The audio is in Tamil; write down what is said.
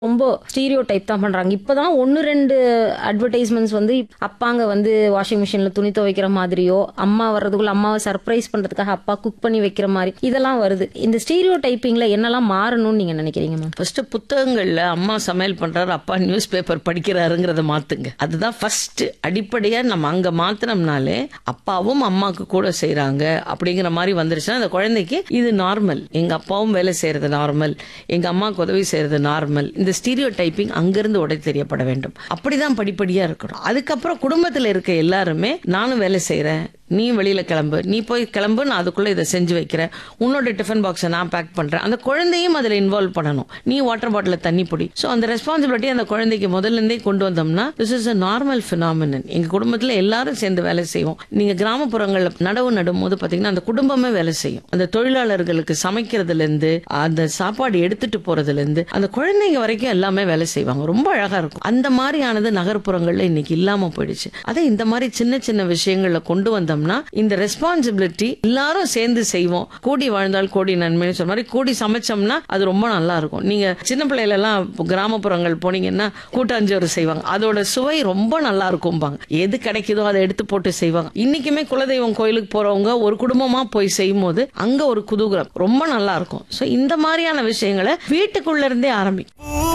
ரொம்ப ஸ்டீரியோ டைப் தான் பண்றாங்க இப்பதான் ஒன்னு ரெண்டு அட்வர்டைஸ்மெண்ட்ஸ் வந்து அப்பாங்க வந்து வாஷிங் மிஷின்ல துணி துவைக்கிற மாதிரியோ அம்மா வர்றதுக்குள்ள அம்மாவை சர்ப்ரைஸ் பண்றதுக்காக அப்பா குக் பண்ணி வைக்கிற மாதிரி இதெல்லாம் வருது இந்த ஸ்டீரியோ டைப்பிங்ல என்னெல்லாம் மாறணும்னு நீங்க நினைக்கிறீங்க மேம் ஃபர்ஸ்ட் புத்தகங்கள்ல அம்மா சமையல் பண்றாரு அப்பா நியூஸ் பேப்பர் படிக்கிறாருங்கிறத மாத்துங்க அதுதான் ஃபர்ஸ்ட் அடிப்படையா நம்ம அங்க மாத்தினோம்னாலே அப்பாவும் அம்மாவுக்கு கூட செய்றாங்க அப்படிங்கிற மாதிரி வந்துருச்சுன்னா அந்த குழந்தைக்கு இது நார்மல் எங்க அப்பாவும் வேலை செய்யறது நார்மல் எங்க அம்மாவுக்கு உதவி செய்யறது நார்மல் இந்த ஸ்டீரியோ டைப்பிங் அங்கிருந்து உடை தெரியப்பட வேண்டும் அப்படிதான் படிப்படியா இருக்கணும் அதுக்கப்புறம் குடும்பத்துல இருக்க எல்லாருமே நானும் வேலை செய்யறேன் நீ வெளியில கிளம்பு நீ போய் கிளம்பு நான் அதுக்குள்ள இதை செஞ்சு வைக்கிறேன் உன்னோட டிஃபன் பாக்ஸை நான் பேக் பண்றேன் அந்த குழந்தையும் அதுல இன்வால்வ் பண்ணணும் நீ வாட்டர் பாட்டில தண்ணி பிடி ஸோ அந்த ரெஸ்பான்சிபிலிட்டி அந்த குழந்தைக்கு முதல்ல இருந்தே கொண்டு வந்தோம்னா this is a normal phenomenon எங்க குடும்பத்துல எல்லாரும் சேர்ந்து வேலை செய்வோம் நீங்க கிராமப்புறங்கள்ல நடவு நடும் போது பாத்தீங்கன்னா அந்த குடும்பமே வேலை செய்யும் அந்த தொழிலாளர்களுக்கு சமைக்கிறதுல இருந்து அந்த சாப்பாடு எடுத்துட்டு போறதுல இருந்து அந்த குழந்தைங்க வரைக்கும் எல்லாமே வேலை செய்வாங்க ரொம்ப அழகா இருக்கும் அந்த மாதிரியானது நகர்ப்புறங்கள்ல இன்னைக்கு இல்லாம போயிடுச்சு அதே இந்த மாதிரி சின்ன சின்ன விஷயங்கள்ல கொண்டு வந்தோம்னா இந்த ரெஸ்பான்சிபிலிட்டி எல்லாரும் சேர்ந்து செய்வோம் கூடி வாழ்ந்தால் கோடி நன்மைன்னு சொன்ன மாதிரி கூடி சமைச்சோம்னா அது ரொம்ப நல்லா இருக்கும் நீங்க சின்ன பிள்ளையில எல்லாம் கிராமப்புறங்கள் போனீங்கன்னா கூட்டாஞ்சோறு செய்வாங்க அதோட சுவை ரொம்ப நல்லா இருக்கும்பாங்க எது கிடைக்குதோ அதை எடுத்து போட்டு செய்வாங்க இன்னைக்குமே குலதெய்வம் கோயிலுக்கு போறவங்க ஒரு குடும்பமா போய் செய்யும் போது அங்க ஒரு குதூகலம் ரொம்ப நல்லா இருக்கும் சோ இந்த மாதிரியான விஷயங்களை வீட்டுக்குள்ள இருந்தே ஆரம்பிக்கும்